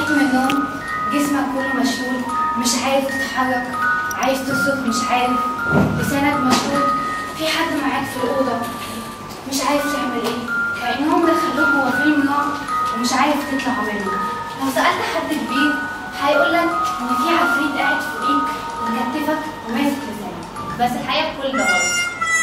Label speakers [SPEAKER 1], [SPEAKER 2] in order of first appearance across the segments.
[SPEAKER 1] صحيت من النوم جسمك كله مشلول مش عارف تتحرك عايز تصرخ مش عارف لسانك مشلول في حد معاك في الأوضة مش عارف تعمل ايه كأنهم دخلوك جوه فيلم رعب ومش عارف تطلع منه لو سألت حد كبير هيقول لك إن في عفريت قاعد فوقيك ومكتفك وماسك لسانك بس الحقيقة كل ده غلط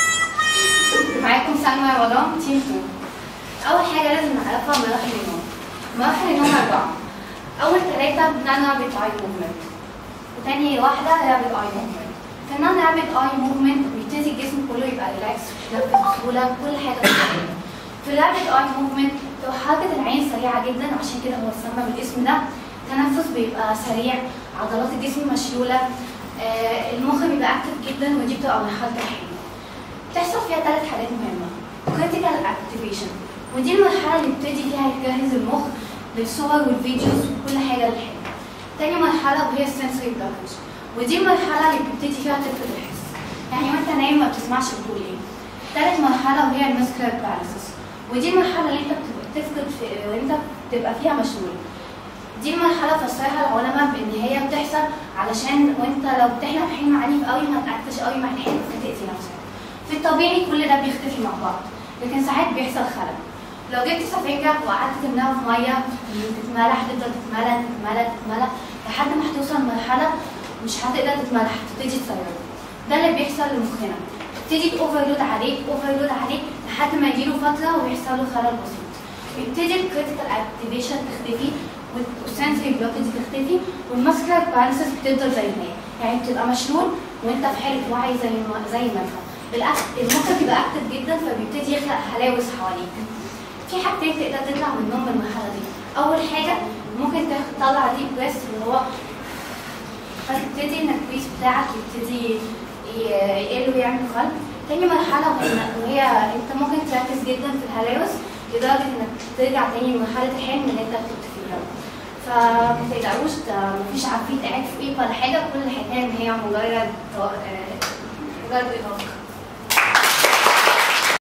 [SPEAKER 1] معاكم سلمى رمضان تيم 2 أول حاجة لازم نعرفها مراحل النوم مراحل النوم أربعة أول ثلاثة بنعمل رابط أي موفمنت وتاني واحدة رابط أي موفمنت في إن أنا أعمل أي موفمنت بيبتدي الجسم كله يبقى ريلاكس ويتنفس بسهولة كل حاجة بسهولة في الرابط أي موفمنت لو حركة العين سريعة جدا عشان كده هو اتسمى بالاسم ده التنفس بيبقى سريع عضلات الجسم مشلولة آه المخ بيبقى اكتف جدا ودي بتبقى مرحلة الحلم بتحصل فيها ثلاث حاجات مهمة critical activation ودي المرحلة اللي بيبتدي فيها يجهز المخ للصور والفيديوز وكل حاجة للحلم تاني مرحلة وهي sensory blockage ودي المرحلة اللي بتبتدي فيها تفقد الحس يعني وانت نايم ما بتسمعش بتقول ايه تالت مرحلة وهي المسكر paralysis ودي المرحلة اللي انت بتبقى تفقد في وانت بتبقى فيها مشغول دي المرحلة فسرها العلماء بإن هي بتحصل علشان وانت لو بتحلم حلم عنيف قوي ما تأكدش قوي مع الحلم فتأذي نفسك في الطبيعي كل ده بيختفي مع بعض لكن ساعات بيحصل خلل لو جبت سفنجة وقعدت تملاها في مية تتملى هتفضل تتملى تتملى تتملى لحد ما هتوصل لمرحلة مش هتقدر تتملى هتبتدي تسير ده اللي بيحصل لمخنا تبتدي تأوفرلود عليك أوفرلود عليك لحد ما يجيله فترة ويحصل له خلل بسيط يبتدي الكريتيكال اكتيفيشن تختفي والسنسوري بلوكج تختفي والماسكولار باراليسيس بتفضل زي ما هي يعني بتبقى مشلول وانت في حاله وعي زي ما زي ما انت بالعكس المخ بيبقى اكتف جدا فبيبتدي يخلق هلاوس حواليك في حاجتين تقدر تطلع من النوم من المرحله دي اول حاجه ممكن تطلع ديب بريس اللي هو فتبتدي ان الكويس بتاعك يبتدي يقل ويعمل قلب تاني مرحلة وهي- وهي انت ممكن تركز جدا في الهلاوس لدرجة انك ترجع تاني لمرحلة الحلم اللي انت كنت فيها فما تقدروش ده مفيش عفريت قاعد فوقيك ولا حاجة كل الحكاية ان هي مجرد مجرد إرهاق